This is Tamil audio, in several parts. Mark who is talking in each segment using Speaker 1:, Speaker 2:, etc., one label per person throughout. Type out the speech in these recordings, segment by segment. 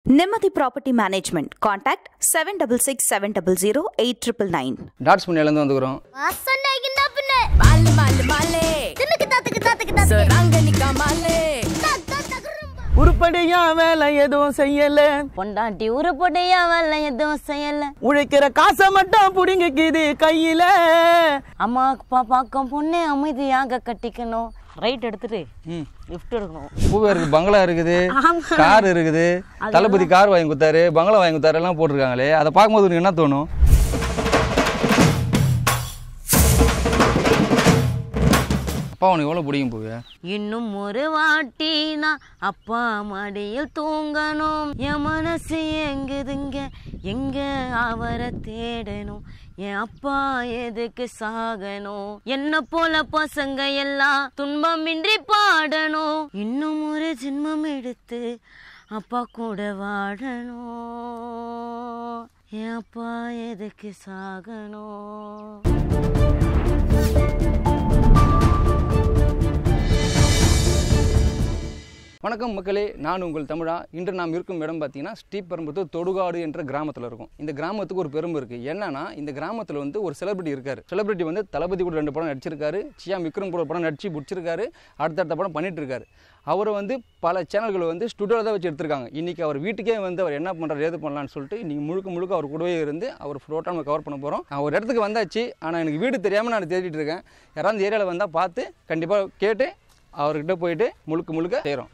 Speaker 1: Nimati Property Management. Contact 766 700 8999.
Speaker 2: டாட்ஸ் புண்ணியிலேருந்து வந்துக்கிறோம்
Speaker 3: வாசனைக்குன்னா பின்ன
Speaker 4: மாலு மாலு மாலே
Speaker 3: தின்னுக்கு தாத்துக்கு தாத்துக்கு தாத்துக்கு
Speaker 4: சராங்கனிக்கா மாலே
Speaker 3: தாக் தாக் தகுரும்
Speaker 5: உருப்படியா வேலை எதுவும் செய்யல
Speaker 6: பொண்டாட்டி உருப்படியா வேலை எதுவும் செய்யல
Speaker 5: உழைக்கிற காசை மட்டும் புடிங்கிக்குது கையில
Speaker 6: அம்மா அப்பா பார்க்கும் பொண்ணு அமைதியாக கட்டிக்கணும் ரைட் எடுத்துட்டு லிஃப்ட் எடுக்கணும்
Speaker 2: பூவே இருக்குது பங்களா இருக்குது கார் இருக்குது தளபதி கார் வாங்கி கொடுத்தாரு பங்களா வாங்கி கொடுத்தாரு எல்லாம் போட்டிருக்காங்களே அதை பார்க்கும்போது உனக்கு என்ன தோணும் அப்பா உனக்கு எவ்வளோ பிடிக்கும் பூவே
Speaker 6: இன்னும் ஒரு வாட்டி நான் அப்பா மடியில் தூங்கணும் என் மனசு எங்குதுங்க எங்க அவரை தேடணும் என் அப்பா எதுக்கு சாகணும் என்ன போல பசங்க எல்லாம் துன்பமின்றி பாடணும் இன்னும் ஒரு ஜென்மம் எடுத்து அப்பா கூட வாழணும் என் அப்பா எதுக்கு சாகணும்
Speaker 2: வணக்கம் மக்களே நான் உங்கள் தமிழா இன்று நாம் இருக்கும் இடம் பார்த்தீங்கன்னா ஸ்ரீபெரும்புத்தூர் தொடுகாடு என்ற கிராமத்தில் இருக்கும் இந்த கிராமத்துக்கு ஒரு பெருமை இருக்குது என்னன்னா இந்த கிராமத்தில் வந்து ஒரு செலிபிரிட்டி இருக்காரு செலிபிரிட்டி வந்து தளபதி கூட ரெண்டு படம் நடிச்சிருக்காரு சியா விக்ரம் கூட ஒரு படம் நடிச்சு பிடிச்சிருக்காரு அடுத்தடுத்த படம் பண்ணிட்டு இருக்காரு அவரை வந்து பல சேனல்கள் வந்து ஸ்டுடியோவில் தான் வச்சு எடுத்திருக்காங்க இன்றைக்கி அவர் வீட்டுக்கே வந்து அவர் என்ன பண்ணுறாரு ஏது பண்ணலான்னு சொல்லிட்டு இன்றைக்கி முழுக்க முழுக்க அவர் கூடவே இருந்து அவர் ஃபோட்டோ நம்ம கவர் பண்ண போகிறோம் நான் ஒரு இடத்துக்கு வந்தாச்சு ஆனால் எனக்கு வீடு தெரியாமல் நான் தேடிட்டு இருக்கேன் யாராவது இந்த ஏரியாவில் வந்தால் பார்த்து கண்டிப்பாக கேட்டு அவர்கிட்ட போயிட்டு முழுக்க முழுக்க செய்கிறோம்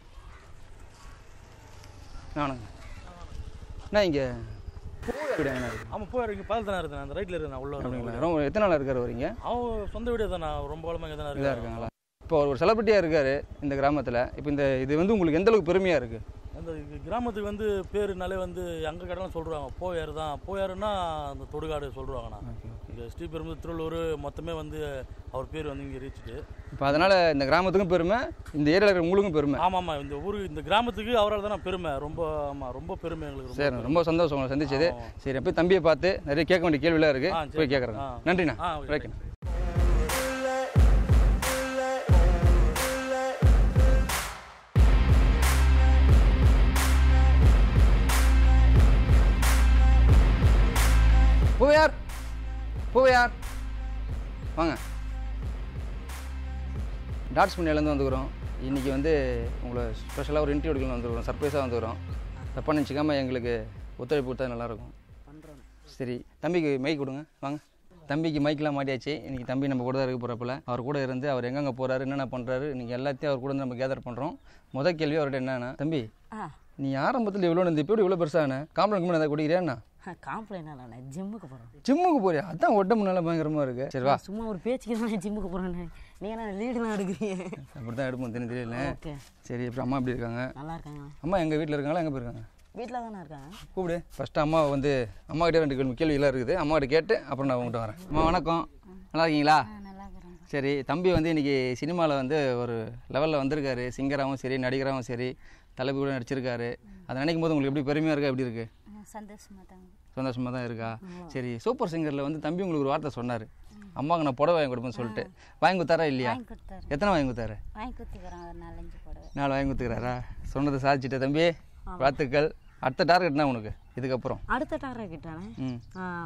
Speaker 2: நானுங்க என்ன இங்கே வீடு என்ன இருக்கு
Speaker 7: ஆமாம் போய் இங்கே பக்கத்தில் தானே இருக்கேன் அந்த ரைட்டில் இருக்கேன் உள்ள
Speaker 2: அப்படிங்களா ரொம்ப எத்தனை நாளாக இருக்காரு வரீங்க
Speaker 7: அவன் சொந்த வீடு தானே ரொம்ப காலமாக இங்கே தானே
Speaker 2: இதாக
Speaker 7: இருக்கேன்
Speaker 2: இருக்காங்களா இப்போ அவர் ஒரு செலிபிரிட்டியாக இருக்காரு இந்த கிராமத்தில் இப்போ இந்த இது வந்து உங்களுக்கு எந்த அளவுக்கு பெருமையாக இருக்குது
Speaker 7: அந்த கிராமத்துக்கு வந்து பேருனாலே வந்து அங்கே கடலாம் சொல்கிறாங்க போயார் தான் போயாருன்னா அந்த தொடுகாடு சொல்கிறாங்கண்ணா இங்கே ஸ்ரீபெரும்பு திருவள்ளூர் மொத்தமே வந்து அவர் பேர் வந்து இங்கே ரீச்சிட்டு
Speaker 2: இப்போ அதனால் இந்த கிராமத்துக்கும் பெருமை இந்த ஏரியாவில் இருக்கிற உங்களுக்கும் பெருமை
Speaker 7: ஆமாம் ஆமாம் இந்த ஊர் இந்த கிராமத்துக்கு அவரால் தானே பெருமை ரொம்ப ஆமாம் ரொம்ப பெருமை எங்களுக்கு ரொம்ப
Speaker 2: சரி
Speaker 7: பெருமை.
Speaker 2: ரொம்ப சந்தோஷம் உங்களை சந்திச்சது
Speaker 7: ஆமா.
Speaker 2: சரி அப்போ தம்பியை பார்த்து நிறைய கேட்க வேண்டிய கேள்விலாம்
Speaker 7: ஆ,
Speaker 2: இருக்குது
Speaker 7: சரி.
Speaker 2: போய் கேட்குறேன்
Speaker 7: ஆ.
Speaker 2: நன்றிண்ணா
Speaker 7: ஆ, ஓகே.
Speaker 2: ரைட்டுண்ணா பூவையார் பூவையார் வாங்க டாட்ஸ் புண்ணியிலேருந்து வந்துக்கிறோம் இன்றைக்கி வந்து உங்களை ஸ்பெஷலாக ஒரு இன்டர்வியூ எடுக்கணும் வந்துருக்கிறோம் சர்ப்ரைஸாக வந்துக்கிறோம் தப்பாக நினச்சிக்காம எங்களுக்கு ஒத்துழைப்பு கொடுத்தா நல்லாயிருக்கும் சரி தம்பிக்கு மைக் கொடுங்க வாங்க தம்பிக்கு மைக்கெலாம் மாட்டியாச்சு இன்றைக்கி தம்பி நம்ம கூட தான் இருக்க போகிறப்பல அவர் கூட இருந்து அவர் எங்கெங்கே போகிறாரு என்னென்ன பண்ணுறாரு இன்றைக்கி எல்லாத்தையும் அவர் கூட இருந்து நம்ம கேதர் பண்ணுறோம் முதல் கேள்வி அவர்கிட்ட என்னன்னா தம்பி நீ ஆரம்பத்தில் இவ்வளோ இந்த இப்போ இவ்வளோ பெருசான காம்பளம் கம்பெனி ஏதாவது குடிக்கிறியாண்ணா
Speaker 6: காம்ப்ளைண்ட் இல்லை ஜிம்முக்கு போகிறேன்
Speaker 2: ஜிம்முக்கு போறியா அதான் உடம்பு நல்லா பயங்கரமாக இருக்குது சரி வா
Speaker 6: சும்மா ஒரு பேச்சுக்கு தான் ஜிம்முக்கு போகிறேன் நீங்கள் என்ன லீடுலாம் எடுக்கிறீங்க
Speaker 2: அப்படி தான் எடுப்போம் தெரியும் தெரியல
Speaker 6: ஓகே
Speaker 2: சரி அப்புறம் அம்மா எப்படி இருக்காங்க
Speaker 6: நல்லா இருக்காங்க
Speaker 2: அம்மா எங்கள் வீட்டில் இருக்காங்களா எங்கே போயிருக்காங்க
Speaker 6: வீட்டில் தானே இருக்காங்க
Speaker 2: கூப்பிடு ஃபஸ்ட்டு அம்மா வந்து அம்மா கிட்ட ரெண்டு கேள்வி கேள்விலாம் இருக்குது அம்மா கிட்ட கேட்டு அப்புறம் நான் உங்கள்கிட்ட வரேன் அம்மா வணக்கம் நல்லா இருக்கீங்களா சரி தம்பி வந்து இன்னைக்கு சினிமாவில் வந்து ஒரு லெவலில் வந்திருக்காரு சிங்கராகவும் சரி நடிகராகவும் சரி தலைவி கூட நடிச்சிருக்காரு அதை நினைக்கும் போது உங்களுக்கு எப்படி பெருமையாக இருக்கா எப்படி இருக்குது
Speaker 3: சந்தோஷமா தாங்க
Speaker 2: சந்தோஷமாக தான் இருக்கா சரி சூப்பர் சிங்கரில் வந்து தம்பி உங்களுக்கு ஒரு வார்த்தை சொன்னார் அம்மாவுக்கு நான் புடவை வாங்கி கொடுப்பேன்னு சொல்லிட்டு வாங்கி கொடுத்தாரா இல்லையா
Speaker 3: கொடுத்தாரு
Speaker 2: எத்தனை வாங்கி கொடுத்தாரு
Speaker 3: வாங்கி கொடுத்துக்கிறோம் ஒரு நாலஞ்சு புடவை
Speaker 2: நாலு வாங்கி கொடுத்துக்கிறாரா சொன்னதை சாதிச்சிட்ட தம்பி வாழ்த்துக்கள் அடுத்த டார்கெட்னா உனக்கு இதுக்கப்புறம்
Speaker 6: அடுத்த டாரா கிட்டானே
Speaker 2: ம்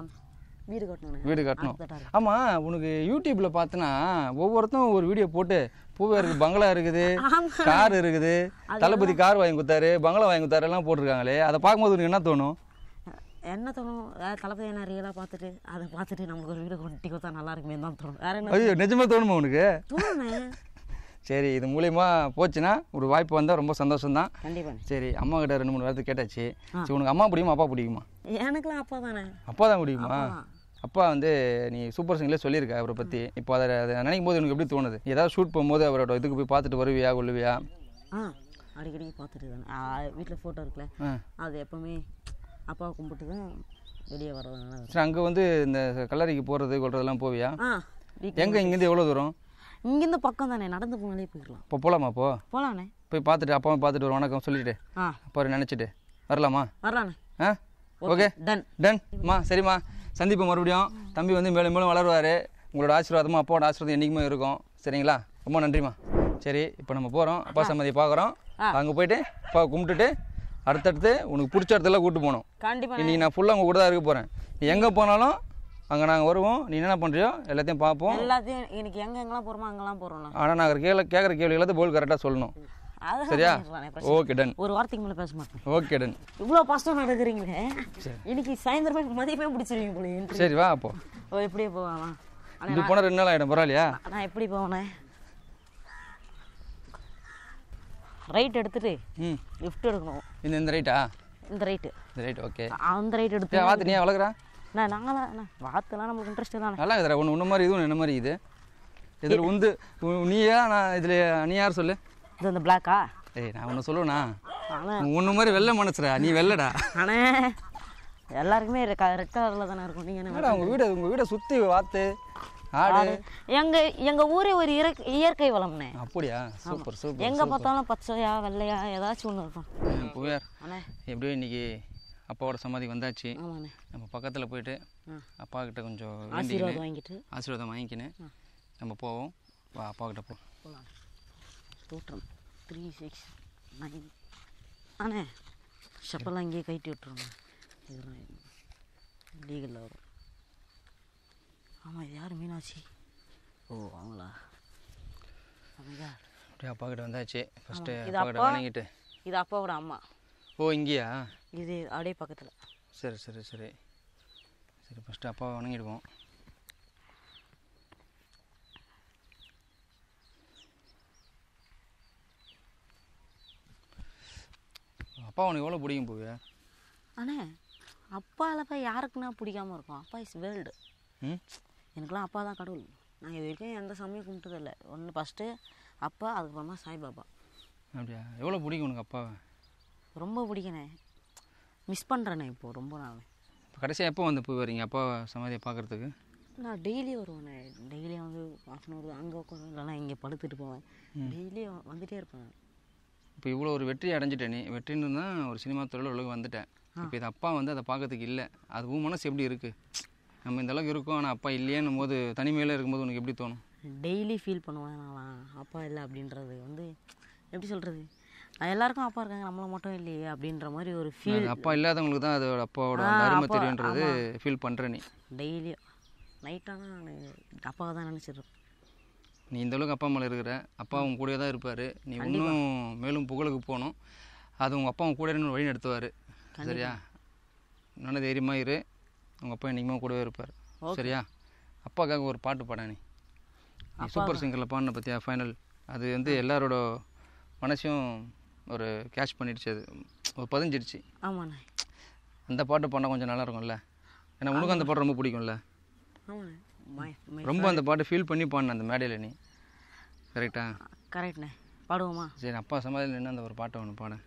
Speaker 6: வீடு கட்டணும்
Speaker 2: வீடு கட்டணும்
Speaker 6: அடுத்த target.
Speaker 2: ஆமாம் உனக்கு யூடியூப்பில் பார்த்தனா ஒவ்வொருத்தரும் ஒரு வீடியோ போட்டு பூவே இருக்குது பங்களா இருக்குது கார் இருக்குது தளபதி கார் வாங்கி கொடுத்தாரு பங்களா வாங்கி கொடுத்தாரு எல்லாம் போட்டிருக்காங்களே அதை பார்க்கும்போது உனக்கு என்ன தோணும்
Speaker 6: என்ன தோணும் அஹ் தளபதி என்ன ரியலாக பார்த்துட்டு அதை பார்த்துட்டு நமக்கு ஒரு வீடு கொட்டி கொடுத்தா நல்லா இருக்குமே தான் தோணும் வேற என்ன
Speaker 2: ஐயோ நிஜமா தோணுமா உனக்கு
Speaker 6: தோணுமே
Speaker 2: சரி இது மூலியமா போச்சுன்னா ஒரு வாய்ப்பு வந்தால் ரொம்ப சந்தோஷம்தான்
Speaker 6: கண்டிப்பா
Speaker 2: சரி அம்மா கிட்ட ரெண்டு மூணு வாரத்துக்கு கேட்டாச்சு சரி உனக்கு அம்மா பிடிக்குமா அப்பா பிடிக்குமா
Speaker 6: எனக்குலாம் அப்பா தானே
Speaker 2: அப்பா தான் பிடிக்குமா அப்பா வந்து நீ சூப்பர் சிங்கர்லேயே சொல்லியிருக்க அவரை பற்றி இப்போ அதை அதை நினைக்கும் போது எனக்கு எப்படி தோணுது ஏதாவது ஷூட் போகும்போது அவரோட இதுக்கு போய் பார்த்துட்டு வருவியா கொள்ளுவியா
Speaker 6: ஆ அடிக்கடி பார்த்துட்டு தானே வீட்டில் ஃபோட்டோ இருக்குல்ல
Speaker 2: ஆ.
Speaker 6: அது எப்பவுமே அப்பாவை கும்பிட்டு தான் வெளியே வர்றதுனால வரும்.
Speaker 2: சரி அங்கே வந்து இந்த கல்லறைக்கு போகிறது கொள்றதெல்லாம் போவியா
Speaker 6: ஆ வீட்டில்
Speaker 2: எங்கே இங்கேருந்து எவ்வளோ தூரம்
Speaker 6: இங்கேருந்து பக்கம் தானே நடந்து போனாலே போயிடலாம்
Speaker 2: இப்போ போகலாமா அப்போ
Speaker 6: போகலாண்ணே
Speaker 2: போய் பார்த்துட்டு அப்பாவை பார்த்துட்டு ஒரு வணக்கம் சொல்லிட்டு
Speaker 6: ஆ
Speaker 2: அப்போ நினச்சிட்டு வரலாமா
Speaker 6: வரலாண்ணே
Speaker 2: ஆ ஓகே
Speaker 6: டன்
Speaker 2: டன் அம்மா சரிம்மா சந்திப்பு மறுபடியும் தம்பி வந்து மேலும் மேலும் வளருவார் உங்களோட ஆசீர்வாதமும் அப்பாவோட ஆசீர்வாதம் என்றைக்குமே இருக்கும் சரிங்களா ரொம்ப நன்றிம்மா சரி இப்போ நம்ம போகிறோம் அப்பா சம்மதி பார்க்குறோம் அங்கே போயிட்டு அப்பா கும்பிட்டுட்டு அடுத்தடுத்து உனக்கு பிடிச்ச இடத்துல கூட்டு போகணும்
Speaker 6: கண்டிப்பாக
Speaker 2: இன்னைக்கு நான் ஃபுல்லாக உங்கள் கூட தான் இருக்க போகிறேன் நீ எங்கே போனாலும் அங்கே நாங்கள் வருவோம் நீ என்ன பண்ணுறியோ எல்லாத்தையும் பார்ப்போம்
Speaker 6: எல்லாத்தையும் இன்னைக்கு எங்க எங்கெல்லாம் போகிறோமோ அங்கெல்லாம் போகிறோம்ண்ணா
Speaker 2: ஆனால் நாங்கள் கேள்வி கேட்குற கேள்வி எல்லாத்தையும் போல் கரெக்டாக சொல்லணும்
Speaker 6: அதெல்லாம்
Speaker 2: சரியா
Speaker 6: பண்ணிடலாண்ணே, பிரச்சனை
Speaker 2: ஓகே டன்
Speaker 6: ஒரு வாரத்துக்கு மேலே பேச மாட்டேன்
Speaker 2: ஓகே டன்
Speaker 6: இவ்வளோ பாஸ்ட்டாக நடக்கிறீங்களே இன்னைக்கு சாயந்தரமே மதியமே பிடிச்சிருவீங்க போல entry.
Speaker 2: சரி வா அப்போ
Speaker 6: ஓ எப்படியே போகலாம்
Speaker 2: இப்படி போனால் ரெண்டு நாள் ஆகிடும் பரவாயில்லையா
Speaker 6: நான் எப்படி போவேனே ரைட் எடுத்துட்டு
Speaker 2: ம்
Speaker 6: லெஃப்ட் எடுக்கணும்
Speaker 2: இந்த இந்த ரைட்டா
Speaker 6: இந்த ரைட்டு
Speaker 2: இந்த ரைட் ஓகே
Speaker 6: அந்த ரைட் எடுத்து
Speaker 2: ஏன் வாத்து நீ வளர்க்குறா
Speaker 6: நான் நாங்களாம் வாத்துலாம் நம்மளுக்கு இன்ட்ரெஸ்ட் தானே
Speaker 2: நல்லா இருக்குதுடா ஒன்று ஒன்று மாதிரி இதுவும் என்ன மாதிரி இது இதில் உந்து உ- நீயா நான் இதில் நீ யார் சொல்லு
Speaker 6: இது இந்த பிளாக்கா
Speaker 2: ஏய் நான் ஒன்று சொல்லுவேண்ணா
Speaker 6: ஆனால்
Speaker 2: ஒன்று மாதிரி வெள்ளை மனசுடா நீ வெள்ளடா
Speaker 6: அண்ணே எல்லாருக்குமே ரெட் கலரில் தானே இருக்கும் நீங்கள் என்ன
Speaker 2: என்னடா உங்கள் வீடு உங்கள் வீடை சுற்றி வாத்து ஆடு
Speaker 6: எங்க எங்க ஊரே ஒரு இயற்கை இயற்கை வளம்னே
Speaker 2: அப்படியா சூப்பர் சூப்பர்
Speaker 6: எங்க பார்த்தாலும் பச்சையா வெள்ளையா ஏதாச்சும் ஒன்று இருக்கும்
Speaker 2: புயர்
Speaker 6: அண்ணே
Speaker 2: எப்படியோ இன்னைக்கு அப்பாவோட சமாதி வந்தாச்சு
Speaker 6: ஆமாண்ணே
Speaker 2: நம்ம பக்கத்தில் போயிட்டு அப்பா கிட்ட கொஞ்சம்
Speaker 6: ஆசீர்வாதம்
Speaker 2: வேண்டிக்கின்னு
Speaker 6: வாங்கிட்டு
Speaker 2: ஆசீர்வாதம் வாங்கிக்கின்னு நம்ம போவோம் வா அப்பா கிட்ட போ
Speaker 6: போகலாம் தோற்றம் த்ரீ சிக்ஸ் நைன் அண்ணே செப்பெல்லாம் இங்கேயே கட்டி விட்டுருங்க இதெல்லாம் லீகலில் வரும் ஆமாம் இது யார் மீனாட்சி ஓ அவங்களா அமையா
Speaker 2: அப்படியே அப்பா கிட்ட வந்தாச்சு ஃபஸ்ட்டு
Speaker 6: ஆமா. இது
Speaker 2: அப்பா கிட்ட
Speaker 6: அப்பா?
Speaker 2: வணங்கிட்டு
Speaker 6: இது அப்பாவோட அம்மா
Speaker 2: ஓ இங்கேயா
Speaker 6: இது அப்படியே பக்கத்தில்
Speaker 2: சரி சரி சரி சரி ஃபஸ்ட்டு அப்பாவை வணங்கிடுவோம் அப்பா உனக்கு எவ்வளோ பிடிக்கும் பூவே
Speaker 6: அண்ணே அப்பாவில் போய் யாருக்குன்னா பிடிக்காம இருக்கும் அப்பா இஸ் வேர்ல்டு
Speaker 2: ம்
Speaker 6: எனக்குலாம் அப்பா தான் கடவுள் நான் இது வரைக்கும் எந்த சாமியும் கும்பிட்டதில்லை ஒன்று ஃபஸ்ட்டு அப்பா அதுக்கப்புறமா சாய்பாபா
Speaker 2: அப்படியா எவ்வளோ பிடிக்கும் உனக்கு அப்பாவை
Speaker 6: ரொம்ப பிடிக்கணே மிஸ் பண்ணுறேனே இப்போது ரொம்ப நாள்
Speaker 2: இப்போ கடைசியாக எப்போ வந்து போய் வரீங்க அப்பா சமாதியை பார்க்குறதுக்கு
Speaker 6: நான் டெய்லி வருவேனே டெய்லியும் வந்து ஆஃப் அன் ஹவர் அங்கே உட்காந்து இல்லைனா இங்கே படுத்துட்டு போவேன் டெய்லியும் வந்துட்டே இருப்பேன்
Speaker 2: இப்போ இவ்வளோ ஒரு வெற்றி அடைஞ்சிட்டேன் நீ வெற்றின்னு தான் ஒரு சினிமா துறையில் உலகம் வந்துட்டேன் இப்போ இது அப்பா வந்து அதை பார்க்கறதுக்கு இல்லை அது உன் மனசு எப்படி இருக்குது நம்ம இந்த அளவுக்கு இருக்கோம் ஆனால் அப்பா இல்லையேன்னும் போது தனிமையில் இருக்கும்போது உனக்கு எப்படி தோணும்
Speaker 6: டெய்லி ஃபீல் பண்ணுவேன் நான்லாம் அப்பா இல்லை அப்படின்றது வந்து எப்படி சொல்கிறது எல்லாருக்கும் அப்பா இருக்காங்க நம்மள மட்டும் இல்லையே அப்படின்ற மாதிரி ஒரு ஃபீல்
Speaker 2: அது அப்பா இல்லாதவங்களுக்கு தான் அதோட அப்பாவோட அந்த
Speaker 6: ஆ,
Speaker 2: அருமை
Speaker 6: அப்பா,
Speaker 2: தெரியுன்றது ஃபீல் பண்ணுற நீ
Speaker 6: டெய்லியும் நைட்டானா நான் அப்பாவை தான் நினச்சிட்ருப்பேன்
Speaker 2: நீ இந்த அளவுக்கு அப்பா மேலே இருக்கிற அப்பா உன் கூடயே தான் இருப்பார் நீ இன்னும் மேலும் புகழுக்கு போகணும் அது உங்கள் அப்பா உன் கூட இருந்து வழி நடத்துவார் சரியா நல்ல தைரியமாக இரு உங்கள் அப்பா என்றைக்குமே கூடவே இருப்பார் சரியா அப்பாக்காக ஒரு பாட்டு பாட நீ நீ சூப்பர் சிங்கரில் பாடின பற்றியா ஃபைனல் அது வந்து எல்லாரோட மனசையும் ஒரு கேட்ச் பண்ணிடுச்சு அது ஒரு பதிஞ்சிடுச்சு
Speaker 6: ஆமாண்ணே
Speaker 2: அந்த பாட்டு பாடினா கொஞ்சம் நல்லா இருக்கும்ல ஏன்னா உனக்கும் அந்த பாட்டு ரொம்ப பிடிக்கும்ல
Speaker 6: ஆமாண்ணே மை மை
Speaker 2: ரொம்ப அந்த பாட்டு ஃபீல் பண்ணி பாடின அந்த மேடையில் நீ கரெக்டா
Speaker 6: கரெக்ட்ண்ணே பாடுவோமா
Speaker 2: சரி அப்பா சமாதியில் நின்று அந்த ஒரு பாட்டை ஒன்று பாட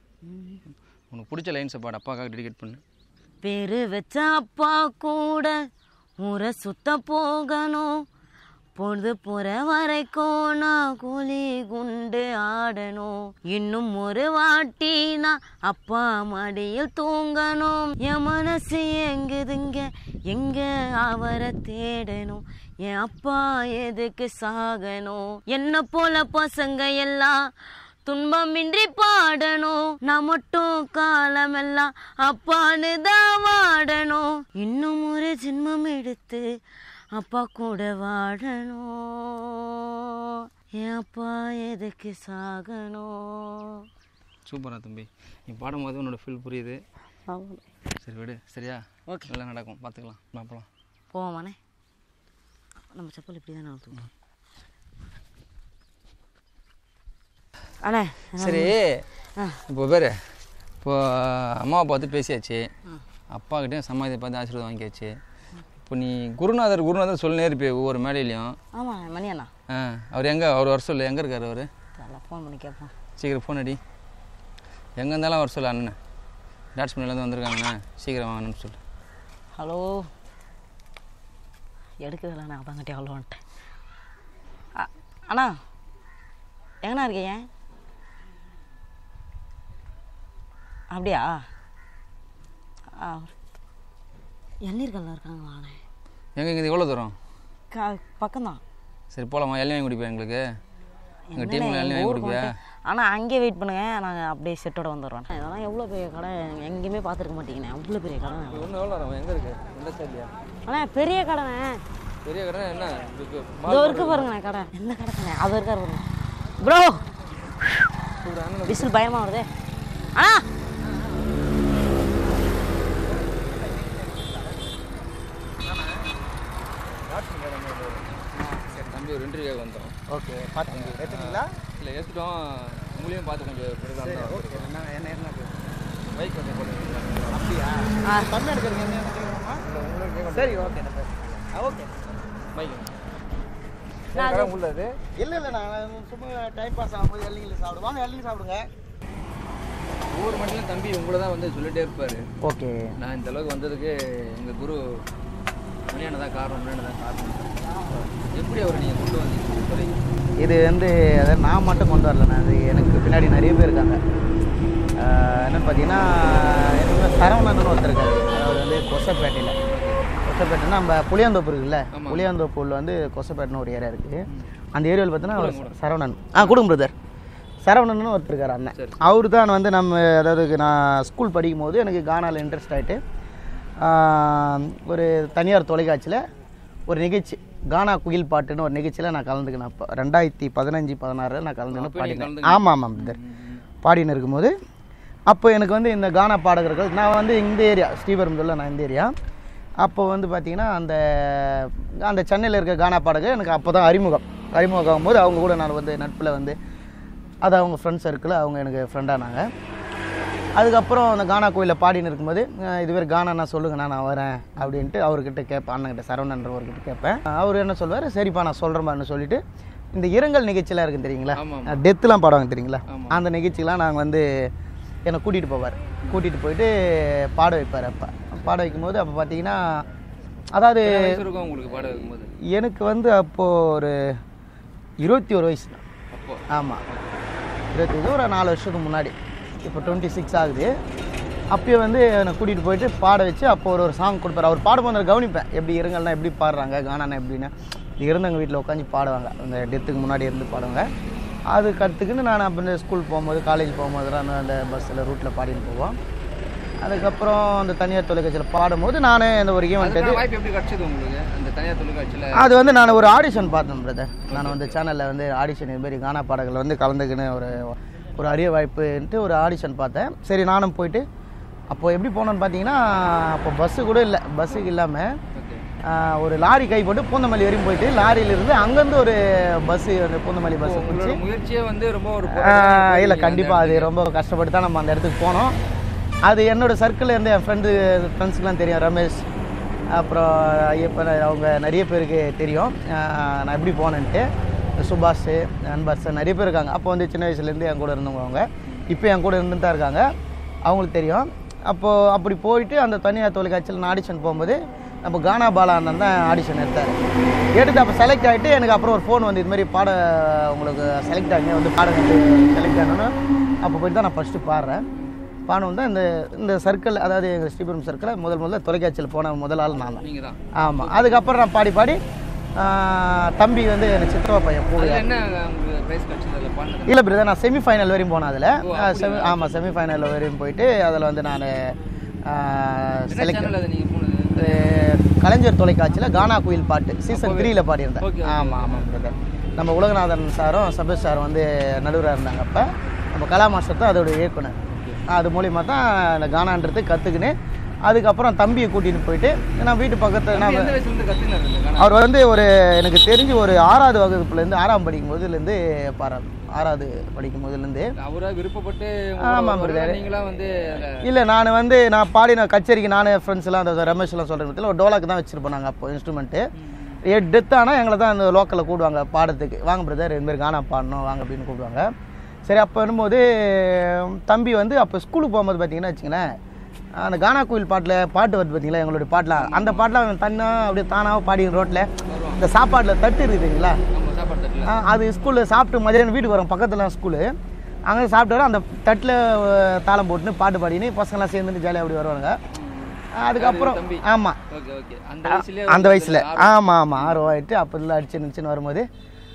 Speaker 2: உனக்கு பிடிச்ச லைன்ஸை பாடு அப்பாக்காக டெடிகேட் பண்ணு
Speaker 6: பேரு வச்ச அப்பா கூட ஊரை சுத்த போகணும் பொழுது போற வரைக்கும் நான் கூலி குண்டு ஆடணும் இன்னும் ஒரு வாட்டி நான் அப்பா மடியில் தூங்கணும் என் மனசு எங்குதுங்க எங்க அவரை தேடணும் என் அப்பா எதுக்கு சாகணும் என்ன போல பசங்க எல்லாம் துன்பமின்றி பாடணும் நான் மட்டும் காலமெல்லாம் அப்பான்னு தான் வாடணும் இன்னும் ஒரு ஜென்மம் எடுத்து அப்பா கூட வாழணும் என் அப்பா எதுக்கு சாகணும்
Speaker 2: சூப்பரா தம்பி நீ பாடும்போது உன்னோட ஃபீல் புரியுது சரி விடு சரியா
Speaker 6: Okay.
Speaker 2: எல்லாம் நடக்கும் பார்த்துக்கலாம் பார்ப்பலாம்
Speaker 6: போவானே நம்ம செப்பல் இப்படி தான் நடத்துவோம் அண்ணே
Speaker 2: சரி இப்போ பேர் இப்போ அம்மாவை பார்த்து பேசியாச்சு அப்பாக்கிட்டையும் சமாதியை பார்த்து ஆசீர்வாதம் வாங்கியாச்சு இப்போ நீ குருநாதர் குருநாதர் சொல்லினே இருப்பே ஒவ்வொரு மேடையிலையும்
Speaker 6: ஆமாம் மணி அண்ணா
Speaker 2: ஆ அவர் எங்கே அவர் வர சொல்லு எங்கே இருக்கார் அவர்
Speaker 6: அதெல்லாம் ஃபோன் பண்ணி கேட்போம்
Speaker 2: சீக்கிரம் ஃபோன் அடி எங்கே இருந்தாலும் அவர் சொல்லு அண்ணன் டாட்ஸ் பண்ணிலேருந்து வந்திருக்காங்கண்ணா சீக்கிரம் வாங்கன்னு சொல்லு
Speaker 6: ஹலோ எடுக்கல நான் அதாங்கட்டி அவ்வளோ வந்துட்டேன் அ- அண்ணா எங்கண்ணா இருக்கீங்க அப்படியா ஆ எண்ணீர்கல்ல இருக்காங்களா அண்ணே
Speaker 2: எங்கே இங்கே எவ்வளோ தூரம்
Speaker 6: க பக்கம்தான்
Speaker 2: சரி போகலாமா எல்லாம் வாங்கி குடிப்பேன் எங்களுக்கு எங்கள் டீமில் எல்லாம் வாங்கி கொடுப்பியா
Speaker 6: ஆனால் அங்கேயே வெயிட் பண்ணுங்க நாங்கள் அப்படியே செட்டோட வந்துடுறோம் இதெல்லாம் எவ்வளோ பெரிய கடை எங்கேயுமே பார்த்துருக்க மாட்டீங்கண்ணே அவ்வளோ பெரிய கடை
Speaker 2: ஒன்று எவ்வளோ வரும் எங்கே இருக்கு எந்த சைட்லையா
Speaker 6: ஆனால் பெரிய கடைண்ணே
Speaker 2: பெரிய கடை என்ன இதுக்கு
Speaker 6: இதோ இருக்கு பாருங்கண்ணே கடை எந்த கடைண்ணே அது இருக்காரு பாருங்க ப்ரோ விசில் பயமா வருதே அண்ணா
Speaker 2: தம்பி ஒரு இன்டர்வியூ வந்தோம்
Speaker 5: ஓகே பார்த்துங்க எடுத்துட்டீங்களா
Speaker 2: இல்லை ஏற்றுட்டோம் உங்களையும் பார்த்து கொஞ்சம் பெருசாக
Speaker 5: ஓகே என்ன என்ன என்ன
Speaker 2: பைக் கொஞ்சம் போட்டு
Speaker 5: அப்படியா கம்மி எடுக்கிறீங்க என்ன கேட்கணுமா சரி ஓகே ஓகே
Speaker 2: பைக்
Speaker 5: உள்ளது இல்லை இல்லை நான் சும்மா டைம் பாஸ் ஆகும்போது எல்லிங்கில் சாப்பிடுவோம் வாங்க எல்லிங்க சாப்பிடுங்க
Speaker 2: ஒவ்வொரு மட்டிலும் தம்பி உங்களை தான் வந்து சொல்லிட்டே இருப்பார்
Speaker 5: ஓகே
Speaker 2: நான் இந்த அளவுக்கு வந்ததுக்கு எங்கள் குரு மணியான தான் காரணம் மணியான தான் காரணம் எப்படி அவரை நீங்கள் கொண்டு வந்தீங்க சொல்லுங்க
Speaker 5: இது வந்து அதை நான் மட்டும் கொண்டு வரல அது எனக்கு பின்னாடி நிறைய பேர் இருக்காங்க ஆஹ் என்னன்னு பார்த்தீங்கன்னா எனக்கு சரவணன் ஒருத்தர் இருக்காரு அவர் வந்து கொசப்பேட்டையில் கொசப்பேட்டைன்னா நம்ம புளியாந்தோப்பு இருக்குல்ல புளியாந்தோப்புல வந்து கொசப்பேட்டைன்னு ஒரு ஏரியா இருக்குது அந்த ஏரியாவில் பார்த்தீங்கன்னா அவர் சரவணன் ஆ கொடுங்க பிரதர் சரவணன் ஒருத்தர் இருக்கார் அண்ணன் அவர் தான் வந்து நம்ம அதாவது நான் ஸ்கூல் படிக்கும் போது எனக்கு கானாவில் இன்ட்ரெஸ்ட் ஆகிட்டு ஒரு தனியார் தொலைக்காட்சியில் ஒரு நிகழ்ச்சி கானா குயில் பாட்டுன்னு ஒரு நிகழ்ச்சியில் நான் கலந்துக்கினேன் அப்போ ரெண்டாயிரத்தி பதினஞ்சு பதினாறில் நான் கலந்துக்கினேன் பாடினேன் ஆமாம் ஆமாம் பிரதர் பாடின்னு இருக்கும்போது அப்போ எனக்கு வந்து இந்த கானா பாடகர்கள் நான் வந்து இந்த ஏரியா ஸ்ரீபெரும்புதூரில் நான் இந்த ஏரியா அப்போ வந்து பார்த்தீங்கன்னா அந்த அந்த சென்னையில் இருக்க கானா பாடகர் எனக்கு அப்போ தான் அறிமுகம் அறிமுகம் ஆகும்போது அவங்க கூட நான் வந்து நட்பில் வந்து அது அவங்க ஃப்ரெண்ட் சர்க்கிள் அவங்க எனக்கு ஃப்ரெண்டானாங்க அதுக்கப்புறம் அந்த கானா கோயிலில் பாடின்னு இருக்கும்போது அஹ் இது பேர் கானாண்ணா சொல்லுங்கண்ணா நான் வரேன் அப்படின்ட்டு அவர்கிட்ட கேட்பேன் அண்ணன்கிட்ட சரவணன்றவர்கிட்ட கேட்பேன் அவர் என்ன சொல்வார் சரிப்பா நான் சொல்கிறேன்பான்னு சொல்லிட்டு இந்த இரங்கல் நிகழ்ச்சியெலாம் இருக்குது தெரியுங்களா டெத்துலாம் பாடுவாங்க தெரியுங்களா அந்த நிகழ்ச்சிலாம் நாங்கள் வந்து என்னை கூட்டிகிட்டு போவார் கூட்டிகிட்டு போயிட்டு பாட வைப்பார் அப்போ பாட வைக்கும்போது அப்போ பார்த்தீங்கன்னா அதாவது
Speaker 2: வயசு இருக்கும் உங்களுக்கு பாட வைக்கும்போது
Speaker 5: எனக்கு வந்து அப்போது ஒரு இருபத்தி ஒரு வயசு தான்
Speaker 2: அப்போ
Speaker 5: ஆமாம் இருபத்தி இது ஒரு நாலு வருஷத்துக்கு முன்னாடி இப்போ டுவெண்ட்டி சிக்ஸ் ஆகுது அப்பயே வந்து என்னை கூட்டிகிட்டு போயிட்டு பாட வச்சு அப்போ ஒரு ஒரு சாங் கொடுப்பாரு அவர் பாடும்போது நான் கவனிப்பேன் எப்படி இருங்கள்னா எப்படி பாடுறாங்க கானானா எப்படின்னு இருந்தவங்க வீட்டில் உட்காந்து பாடுவாங்க அந்த டெத்துக்கு முன்னாடி இருந்து பாடுவாங்க அது கற்றுக்குன்னு நான் அப்போ இந்த ஸ்கூல் போகும்போது காலேஜ் போகும்போதெல்லாம் அந்த- அந்த பஸ்ஸில் ரூட்டில் பாடின்னு போவோம் அதுக்கப்புறம் அந்த தனியார் தொலைக்காட்சியில் பாடும்போது நான் இந்த ஒரு ஈவெண்ட்
Speaker 2: அதுக்கான வாய்ப்பு எப்படி கிடைச்சது உங்களுக்கு அந்த தனியார் தொலைக்காட்சியில்
Speaker 5: அது வந்து நான் ஒரு ஆடிஷன் பார்த்தேன் பிரதர் நான் வந்து சேனலில் வந்து ஆடிஷன் இது மாதிரி கானா பாடல்கள் வந்து கலந்துக்கின்னு ஒரு ஒரு அரிய வாய்ப்புன்ட்டு ஒரு ஆடிஷன் பார்த்தேன் சரி நானும் போயிட்டு அப்போ எப்படி போனோன்னு பார்த்தீங்கன்னா அப்போ பஸ்ஸு கூட இல்லை பஸ்ஸுக்கு இல்லாமல் ஒரு லாரி கை போட்டு பூந்தமல்லி வரையும் போயிட்டு லாரியிலிருந்து அங்கேருந்து ஒரு பஸ்ஸு வந்து பூந்தமல்லி பஸ்ஸு
Speaker 2: உங்களோட
Speaker 5: பிடிச்சி
Speaker 2: முயற்சியே வந்து ரொம்ப ஒரு
Speaker 5: இல்லை கண்டிப்பாக அது ரொம்ப கஷ்டப்பட்டு தான் நம்ம அந்த இடத்துக்கு போனோம் அது என்னோட சர்க்கிளில் இருந்து என் ஃப்ரெண்டு ஃப்ரெண்ட்ஸுக்குலாம் தெரியும் ரமேஷ் அப்புறம் ஐயப்பன் அவங்க நிறைய பேருக்கு தெரியும் ஆஹ் நான் எப்படி போனேன்ட்டு சுபாஷ் அன்பர்ஸ் நிறைய பேர் இருக்காங்க அப்போ வந்து சின்ன வயசுலேருந்து என் கூட இருந்தவங்க அவங்க இப்போ என் கூட இருந்துட்டு தான் இருக்காங்க அவங்களுக்கு தெரியும் அப்போது அப்படி போயிட்டு அந்த தனியார் தொலைக்காட்சியில் நான் ஆடிஷன் போகும்போது நம்ம கானா பாலா அண்ணன் தான் ஆடிஷன் எடுத்தார் எடுத்து அப்போ செலக்ட் ஆகிட்டு எனக்கு அப்புறம் ஒரு ஃபோன் வந்து இது மாதிரி பாட உங்களுக்கு செலக்ட் ஆகிங்க வந்து பாடுங்க செலக்ட் ஆகணும்னு அப்போ போயிட்டு தான் நான் ஃபஸ்ட்டு பாடுறேன் பாடம் தான் இந்த இந்த சர்க்கிள் அதாவது எங்கள் ஸ்ரீபுரம் சர்க்கிளில் முதல் முதல்ல தொலைக்காட்சியில் போன முதல் ஆள் நான் தான்
Speaker 2: நீங்கள் தான்
Speaker 5: ஆமாம் அதுக்கப்புறம் நான் பாடி பாடி ஆஹ், தம்பி வந்து எனக்கு சித்தப்பா பையன் பூ
Speaker 2: அதில் என்ன உங்களுக்கு ப்ரைஸ் கிடைச்சது அதில் பாடுனது
Speaker 5: இல்லை பிரதர் நான் செமிஃபைனல் வரையும் போனேன் அதில் செமி ஆமாம் செமிஃபைனல் வரையும் போயிட்டு அதில் வந்து நான்
Speaker 2: என்ன
Speaker 5: செலக்ட்
Speaker 2: சேனல் அது நீங்கள் போனது
Speaker 5: கலைஞர் தொலைக்காட்சியில் கானா குயில் பாட்டு சீசன் த்ரீல பாடியிருந்தேன்
Speaker 2: Okay, okay,
Speaker 5: ஆமாம் ஆமாம் பிரதர் நம்ம உலகநாதன் சாரும் சபேஷ் சாரும் வந்து நடுவராக இருந்தாங்க அப்போ நம்ம கலா மாஸ்டர் தான் அதோட இயக்குனர் அது மூலிமா தான் இந்த கானான்றது கற்றுக்கின்னு அதுக்கப்புறம் தம்பியை கூட்டிகிட்டு போயிட்டு நான் வீட்டு பக்கத்தில் நான்
Speaker 2: எந்த வயசுலேருந்து கற்றுனாரு இந்த கானா
Speaker 5: அவர் வந்து ஒரு எனக்கு தெரிஞ்சு ஒரு ஆறாவது வகுப்புலேருந்து ஆறாம் படிக்கும் போதுலேருந்து பாரு ஆறாவது படிக்கும் போதுலேருந்து
Speaker 2: அவரா விருப்பப்பட்டு
Speaker 5: ஆமாம் brother.
Speaker 2: நீங்களா வந்து அதில்
Speaker 5: இல்லை நான் வந்து நான் பாடின கச்சேரிக்கு நான் ஃப்ரெண்ட்ஸ்லாம் அந்த ரமேஷ்லாம் சொல்கிற இடத்துல ஒரு டோலாக்கு தான் வச்சுருப்போம் நாங்கள் அப்போ இன்ஸ்ட்ருமெண்ட்டு டெத் ஆனால் எங்களை தான் அந்த லோக்கலில் கூடுவாங்க பாடத்துக்கு வாங்க பிரதர் ரெண்டு பேர் கானா பாடணும் வாங்க அப்படின்னு கூப்பிடுவாங்க சரி அப்போ வரும்போது தம்பி வந்து அப்போ ஸ்கூலுக்கு போகும்போது பார்த்தீங்கன்னா வச்சுங்களேன் அந்த கானா கோயில் பாட்டில் பாட்டு வருது பார்த்தீங்களா எங்களுடைய பாட்டெலாம் அந்த பாட்டெலாம் அவன் தன்னா அப்படியே தானாக பாடி ரோட்டில் இந்த சாப்பாட்டில் தட்டு இருக்குதுங்களா
Speaker 2: நம்ம சாப்பாடு தட்டில்
Speaker 5: ஆ, அது ஸ்கூலில் சாப்பிட்டு மதியானம் வீட்டுக்கு வரோம் பக்கத்தில் ஸ்கூலு அங்கே சாப்பிட்டு வரோம் அந்த தட்டில் தாளம் போட்டுன்னு பாட்டு பாடின்னு பசங்களாம் சேர்ந்துட்டு ஜாலியாக அப்படி வருவாங்க அதுக்கப்புறம்
Speaker 2: தம்பி.
Speaker 5: ஆமாம்
Speaker 2: ஓகே ஓகே அந்த வயசுலேயே
Speaker 5: அந்த வயசில் ஆமாம் ஆமாம் ஆர்வம் ஆகிட்டு அப்போ இதில் அடிச்சு நினச்சின்னு வரும்போது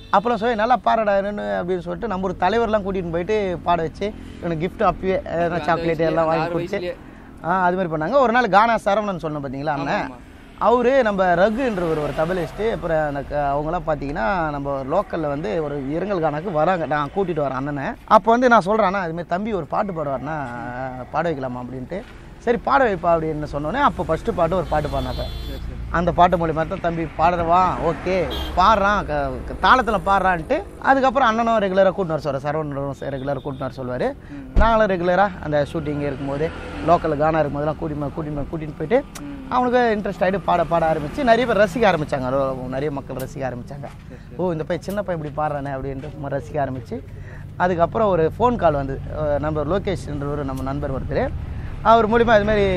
Speaker 5: அப்புறம் சொல்லி நல்லா பாடடா நின்று அப்படின்னு சொல்லிட்டு நம்ம ஒரு தலைவர்லாம் கூட்டிகிட்டு போயிட்டு பாட வச்சு இவனுக்கு gift அப்பயே எதனா சாக்லேட் எல்லாம் வாங்கி
Speaker 2: ஆறு
Speaker 5: கொடுத்து
Speaker 2: வயசுலயே.
Speaker 5: ஆ அது மாதிரி பண்ணாங்க ஒரு நாள் கானா சரவணன் சொன்னோம் பார்த்தீங்களா அண்ணன் அவரு நம்ம ரகுன்ற ஒரு ஒரு தபலிஸ்ட்டு அப்புறம் அந்த க- அவங்களாம் பார்த்தீங்கன்னா நம்ம லோக்கலில் வந்து ஒரு இரங்கல் கானாக்கு வராங்க நான் கூட்டிகிட்டு வரேன் அண்ணனை அப்போ வந்து நான் சொல்கிறேன் அண்ணா அதுமாதிரி தம்பி ஒரு பாட்டு பாடுவார்னா பாட வைக்கலாமா அப்படின்ட்டு சரி பாட வைப்பா அப்படின்னு சொன்னோன்னே அப்போ ஃபஸ்ட்டு பாட்டு ஒரு பாட்டு பாடினாங்க அந்த பாட்டு மூலியமாக தான் தம்பி பாடுறவா ஓகே பாடுறான் தாளத்தில் பாடுறான்ட்டு அதுக்கப்புறம் அண்ணனும் ரெகுலராக கூட்டின்னு வர சொல்கிறார் சரவணனும் ரெகுலராக கூட்டின்னு வர சொல்லுவார் நாங்களும் ரெகுலராக அந்த ஷூட்டிங் இருக்கும்போது லோக்கல் கானா இருக்கும்போதெல்லாம் கூட்டின்னு கூட்டின்னு கூட்டின்னு போயிட்டு அவனுக்கு இன்ட்ரெஸ்ட் ஆகிட்டு பாட பாட ஆரம்பித்து நிறைய பேர் ரசிக்க ஆரம்பித்தாங்க நிறைய மக்கள் ரசிக்க ஆரம்பித்தாங்க ஓ இந்த பையன் சின்ன பையன் இப்படி பாடுறானே அப்படின்ட்டு சும்மா ரசிக்க ஆரம்பித்து அதுக்கப்புறம் ஒரு ஃபோன் கால் வந்து அஹ் நம்ம லோகேஷ்ன்ற ஒரு நம்ம நண்பர் ஒருத்தர் அவர் மூலிமா இது மாதிரி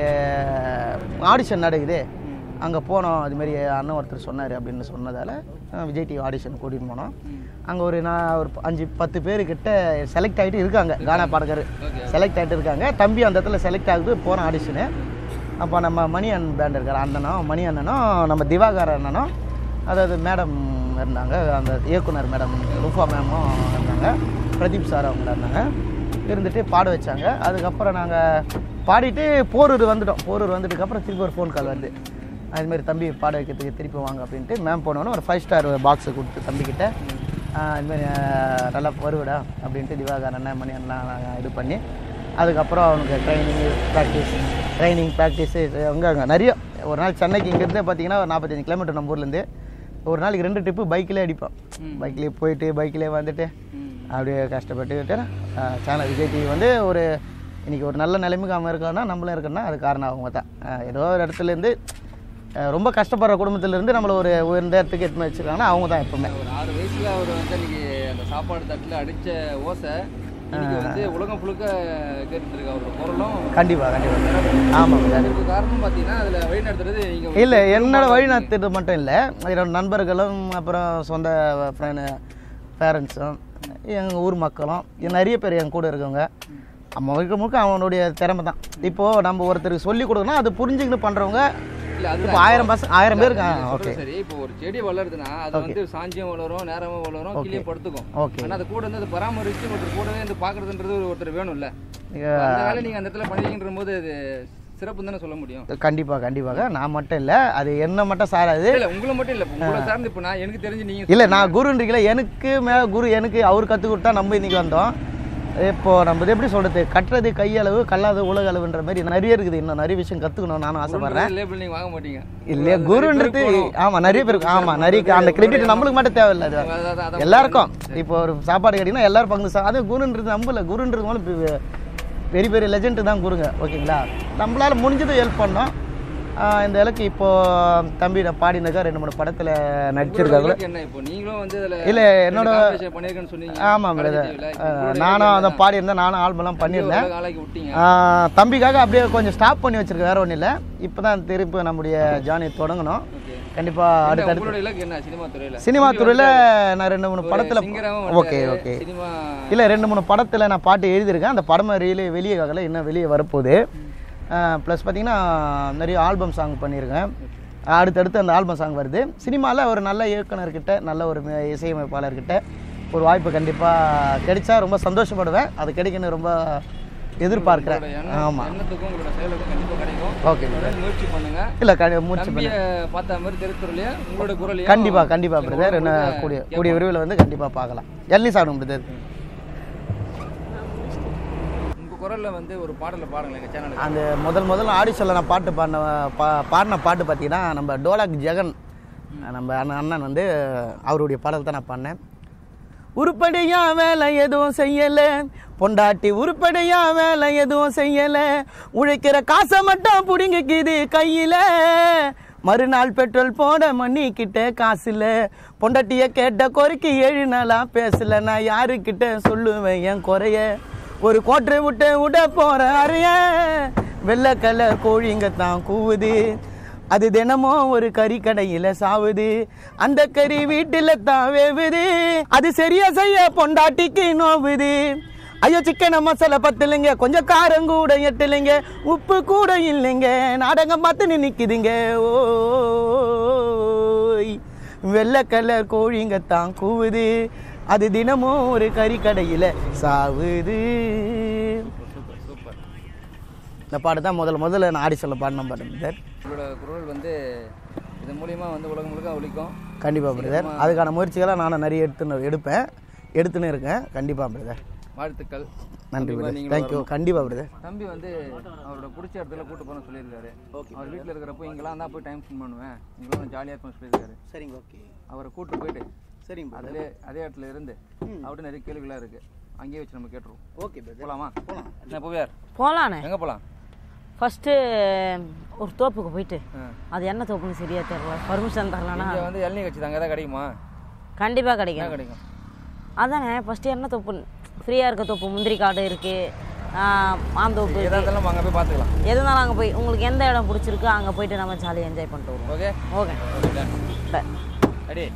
Speaker 5: ஆடிஷன் நடக்குது அங்கே போனோம் அது மாதிரி அண்ணன் ஒருத்தர் சொன்னார் அப்படின்னு சொன்னதால் அஹ் விஜய் டிவி ஆடிஷன் கூட்டிகிட்டு போனோம் அங்கே ஒரு நான் ஒரு அஞ்சு பத்து பேருக்கிட்ட செலக்ட் ஆகிட்டு இருக்காங்க கானா பாடகர் செலக்ட் ஆகிட்டு இருக்காங்க தம்பி அந்த இடத்துல செலக்ட் ஆகுது போகிறோம் ஆடிஷனு அப்போ நம்ம மணி அண்ணன் பேண்ட் இருக்கிற அண்ணனும் மணி அண்ணனும் நம்ம திவாகர் அண்ணனும் அதாவது மேடம் இருந்தாங்க அந்த இயக்குனர் மேடம் ரூஃபா மேமும் இருந்தாங்க பிரதீப் சார் அவங்க இருந்தாங்க இருந்துட்டு பாட வச்சாங்க அதுக்கப்புறம் நாங்கள் பாடிட்டு போரூர் வந்துட்டோம் போரூர் வந்துட்டுக்கப்புறம் திருப்பி ஒரு ஃபோன் கால் வருது அதுமாரி தம்பி பாட வைக்கிறதுக்கு திருப்பி வாங்க அப்படின்ட்டு மேம் போனோன்னே ஒரு ஃபைவ் ஸ்டார் பாக்ஸை கொடுத்து தம்பிக்கிட்ட ஆஹ் இதுமாரி ஆஹ் நல்லா வருவடா அப்படின்ட்டு திவாகர் அண்ணன் மணி அண்ணன் நாங்கள் இது பண்ணி அதுக்கப்புறம் அவனுக்கு ட்ரைனிங் ப்ராக்டிஸ் ட்ரைனிங் ப்ராக்டிஸு அங்கே அங்கே நிறைய ஒரு நாள் சென்னைக்கு இங்கேருந்தே பார்த்தீங்கன்னா ஒரு நாற்பத்தஞ்சு கிலோமீட்டர் நம்ம ஊர்லேருந்து ஒரு நாளைக்கு ரெண்டு ட்ரிப்பு பைக்கிலே அடிப்போம் பைக்லேயே போயிட்டு பைக்கிலே வந்துட்டு அப்படியே கஷ்டப்பட்டுக்கிட்டு சேனல் விஜய் டிவி வந்து ஒரு இன்னைக்கு ஒரு நல்ல நிலைமைக்கு அவன் இருக்கான்னா நம்மளும் இருக்கோன்னா அது காரணம் அவங்க தான் ஆஹ் ஏதோ ஒரு இடத்துலேருந்து ஆஹ் ரொம்ப கஷ்டப்படுற குடும்பத்திலேருந்து நம்மளை ஒரு உயர்ந்த இடத்துக்கு எடுத்து வச்சுருக்காங்கன்னா அவங்க தான் எப்பவுமே
Speaker 2: ஒரு ஆறு வயசுல அவர் வந்து இன்னைக்கு அந்த சாப்பாடு தட்டுல அடிச்ச ஓசை இன்னைக்கு வந்து உலகம் புழுக்க கேட்டுருக்கு அவரோட குரலும்
Speaker 5: கண்டிப்பாக கண்டிப்பாக ஆமாம் சார்
Speaker 2: அதுக்கு காரணம் பார்த்தீங்கன்னா அதுல வழிநடத்துறது நீங்க
Speaker 5: இல்லை என்னோட வழிநடத்துறது மட்டும் இல்லை என்னோட நண்பர்களும் அப்புறம் சொந்த ஃப்ரெண்டு பேரண்ட்ஸும் எங்கள் ஊர் மக்களும் இது நிறைய பேர் என் கூட இருக்கவங்க அவன் முழுக்க முழுக்க அவனுடைய திறமை தான் இப்போது நம்ம ஒருத்தருக்கு சொல்லி கொடுக்கணும் அது புரிஞ்சுக்கிட்டு பண்ணுறவங்க
Speaker 2: இல்ல அது
Speaker 5: இப்போ ஆயிரம் பசங்க ஆயிரம் பேர் இருக்காங்க ஓகே
Speaker 2: சரி இப்போ ஒரு செடி வளருதுன்னா அது வந்து சாஞ்சியம் வளரும் நேரமும் வளரும் கீழே படுத்துக்கும்
Speaker 5: ஓகே
Speaker 2: ஆனா அது கூட வந்து அதை பராமரிச்சு ஒருத்தர் கூடவே வந்து பாக்குறதுன்றது ஒரு ஒருத்தர் வேணும்ல அந்த வேலை நீங்க அந்த இடத்துல பண்ணிக்கின்ற போது அது சிறப்பு தானே சொல்ல முடியும்
Speaker 5: கண்டிப்பாக கண்டிப்பாக நான் மட்டும் இல்லை அது என்ன மட்டும் சாராது
Speaker 2: இல்ல உங்களை மட்டும் இல்ல உங்களை சார்ந்து இப்ப நான் எனக்கு தெரிஞ்சு நீங்க
Speaker 5: இல்லை நான் குருன்றீங்களா எனக்கு மேலே குரு எனக்கு அவர் கற்றுக் கொடுத்தா நம்ம இன்னைக்கு வந்தோம் இப்போ நம்ம இது எப்படி சொல்கிறது கட்டுறது கையளவு கல்லாத உலக அளவுன்ற மாதிரி நிறைய இருக்குது இன்னும் நிறைய விஷயம் கற்றுக்கணும் நானும் ஆசைப்பட்றேன்
Speaker 2: லேபிள் நீங்க வாங்க மாட்டீங்க
Speaker 5: இல்லையா குருன்றது ஆமா நிறைய பேருக்கு ஆமா நிறைய அந்த கிரெடிட் நம்மளுக்கு மட்டும் தேவையில்லை அது
Speaker 2: அதான், அதான், அதான்.
Speaker 5: எல்லாருக்கும் இப்போ ஒரு சாப்பாடு கேட்டிங்கன்னா எல்லாரும் பங்கு சா- அது குருன்றது நம்பல குருன்றது மூலம் பெ- பெரிய பெரிய லெஜெண்ட் தான் குருங்க ஓகேங்களா நம்மளால முடிஞ்சதை ஹெல்ப் பண்ணோம் ஆஹ் இந்த இலக்கு இப்போ தம்பி நான் பாடினக்கா ரெண்டு மூணு படத்துல நடிச்சிருக்காங்க
Speaker 2: உங்களுக்கு என்ன இப்போ நீங்களும் வந்து அதுல
Speaker 5: இல்ல, என்னோட-
Speaker 2: competition பண்ணிருக்கேன்னு சொன்னீங்க
Speaker 5: ஆமாம்
Speaker 2: கடைசி
Speaker 5: பிரதர்
Speaker 2: TV ல. இப்போ உங்களோட
Speaker 5: நானும்
Speaker 2: இலக்கு
Speaker 5: அதை
Speaker 2: என்னதான்?
Speaker 5: பாடியிருந்தேன் நானும் ஆல்பம்லாம் பண்ணியிருந்தேன்
Speaker 2: உலக ஆளாக்கி விட்டீங்க
Speaker 5: ஆஹ் தம்பிக்காக அப்படியே கொஞ்சம் ஸ்டாப் பண்ணி வச்சிருக்கேன் வேற ஒன்றும் இல்லை இப்போ தான் திருப்பி நம்முடைய ஜானி தொடங்கணும் கண்டிப்பாக
Speaker 2: என்ன,
Speaker 5: அடுத்தடுத்து
Speaker 2: உங்களோட இலக்கு என்ன சினிமா துறையில
Speaker 5: சினிமா துறையில் நான் ரெண்டு மூணு படத்தில்
Speaker 2: சிங்கராவும்
Speaker 5: ஓகே ஓகே
Speaker 2: சினிமா
Speaker 5: இல்லை ரெண்டு மூணு படத்தில் நான் பாட்டு எழுதியிருக்கேன் அந்த படம் வெளியே வெளியே ஆகலை இன்னும் வெளியே வரப்போகுது ப்ளஸ் பார்த்தீங்கன்னா நிறைய ஆல்பம் சாங் பண்ணியிருக்கேன் அடுத்தடுத்து அந்த ஆல்பம் சாங் வருது சினிமாவில் ஒரு நல்ல இயக்குனர்கிட்ட நல்ல ஒரு மி- இசையமைப்பாளர்கிட்ட ஒரு வாய்ப்பு கண்டிப்பாக கிடைச்சா ரொம்ப சந்தோஷப்படுவேன் அது கிடைக்கணும் ரொம்ப எதிர்பார்க்குறேன்
Speaker 2: உங்களோட எண்ணம்
Speaker 5: ஆமாம்
Speaker 2: எண்ணத்துக்கும் உங்களோட செயலுக்கும் கண்டிப்பா கிடைக்கும்
Speaker 5: ஓகே
Speaker 2: தொடர்ந்து முயற்சி பண்ணுங்க
Speaker 5: இல்லை க மூச்சு
Speaker 2: தம்பிய பார்த்த மாதிரி திருக்குறளையே உங்களோட குரலையும்
Speaker 5: கண்டிப்பாக கண்டிப்பாக
Speaker 2: எங்க
Speaker 5: பிரதர்
Speaker 2: ஊர்
Speaker 5: என்ன
Speaker 2: முழுக்க
Speaker 5: கூடிய
Speaker 2: கேட்போம்.
Speaker 5: கூடிய விரைவில் வந்து கண்டிப்பாக பார்க்கலாம் எல்லி சாப்பிடும் பிரதர்
Speaker 2: உங்க குரல்ல வந்து ஒரு பாடல பாருங்களேன் எங்க சேனலுக்கு
Speaker 5: அந்த முதல் முதல்ல ஆடிஷனில் நான் பாட்டு பாடின பா பாடின பாட்டு பார்த்தீங்கன்னா நம்ம டோலாக் ஜெகன் நம்ம அண்ணன் அண்ணன் வந்து அவருடைய பாடல் தான் நான் பாடினேன் உருப்படியா வேலை எதுவும் செய்யல பொண்டாட்டி உருப்படியா வேலை எதுவும் செய்யல உழைக்கிற காசை மட்டும் புடிங்கிக்குது கையில மறுநாள் பெட்ரோல் போட மண்ணிக்கிட்ட காசு இல்ல பொண்டாட்டிய கேட்ட குறைக்கு ஏழு நாளா பேசல நான் யாருக்கிட்ட சொல்லுவேன் என் குறைய ஒரு கோட்டை விட்டு விட போற அறைய வெள்ளை கலர் கோழிங்க தான் கூவுது அது தினமும் ஒரு கறி கடையில சாவுது அந்த கறி வீட்டுல தான் வேவுது அது சரியா செய்ய பொண்டாட்டிக்கு நோவுது ஐயோ சிக்கன மசாலா பத்தலைங்க கொஞ்சம் காரம் கூட எட்டலைங்க உப்பு கூட இல்லைங்க நாடகம் பார்த்து நிற்குதுங்க ஓய் வெள்ளை கலர் கோழிங்க தான் கூவுது அது தினமும் ஒரு கறிக்கடையில் சாவுது இந்த பாட்டு தான் முதல்ல முதல்ல நான் ஆடி சொல்ல பாடின பாட்டு பிரதர்
Speaker 2: உங்களோட குரல் வந்து இது மூலியமா வந்து உலகம் முழுக்க ஒழிக்கும்
Speaker 5: கண்டிப்பாக பிரதர் அதுக்கான முயற்சிகளை நானும் நிறைய எடுத்துன்னு எடுப்பேன் எடுத்துன்னு இருக்கேன் கண்டிப்பாக பிரதர்
Speaker 2: வாழ்த்துக்கள்
Speaker 5: நன்றி
Speaker 2: கண்டிப்பா
Speaker 5: பிரதர்
Speaker 2: நீங்களும்
Speaker 5: தேங்க்யூ
Speaker 2: வரணும்.
Speaker 5: கண்டிப்பாக பிரதர்
Speaker 2: தம்பி வந்து அவரோட பிடிச்ச இடத்துல கூட்டு போறேன்னு சொல்லியிருக்காரு அவர் வீட்டில் இருக்கிறப்போ இங்கெல்லாம் தான் போய் டைம் ஸ்பெண்ட் பண்ணுவேன் இங்கெல்லாம் ஜாலியாக இருக்கும்னு சொல்லியிருக்காரு
Speaker 5: சரிங்க ஓகே
Speaker 2: அவரை கூட்டு போயிட்டு
Speaker 5: சரிங்க
Speaker 2: அதிலே அதே இடத்துல இருந்து அவர்கிட்ட நிறைய கேள்விகளாக இருக்கு அங்கேயே வச்சு நம்ம கேட்டுருவோம்
Speaker 5: ஓகே பிரதர்
Speaker 2: போலாமா போலாம் என்ன போவியார்
Speaker 6: போகலாண்ணே
Speaker 2: எங்கே போகலாம்
Speaker 6: ஃபஸ்ட்டு ஒரு தோப்புக்கு போயிட்டு
Speaker 2: ஆ.
Speaker 6: அது என்ன தோப்புன்னு சரியா தெரியல பர்மிஷன் தரலன்னா
Speaker 2: இங்கே வந்து இளநீ கட்சி தாங்க எதாவது கிடைக்குமா
Speaker 6: கண்டிப்பாக
Speaker 2: என்ன
Speaker 6: கிடைக்கும்
Speaker 2: கிடைக்கும்
Speaker 6: அதானே ஃபஸ்ட்டு என்ன தோப்பு ஃப்ரீயாக இருக்க தோப்பு முந்திரி காடு இருக்குது மாந்தோப்பு
Speaker 2: எதாக
Speaker 6: இருக்கு
Speaker 2: இருந்தாலும் அங்கே போய் பார்த்துக்கலாம்
Speaker 6: எது இருந்தாலும் அங்கே போய் உங்களுக்கு எந்த இடம் பிடிச்சிருக்கோ அங்கே போயிட்டு நம்ம ஜாலியாக என்ஜாய் பண்ணிட்டு வருவோம்
Speaker 2: ஓகே
Speaker 6: ஓகே ப-
Speaker 2: அடி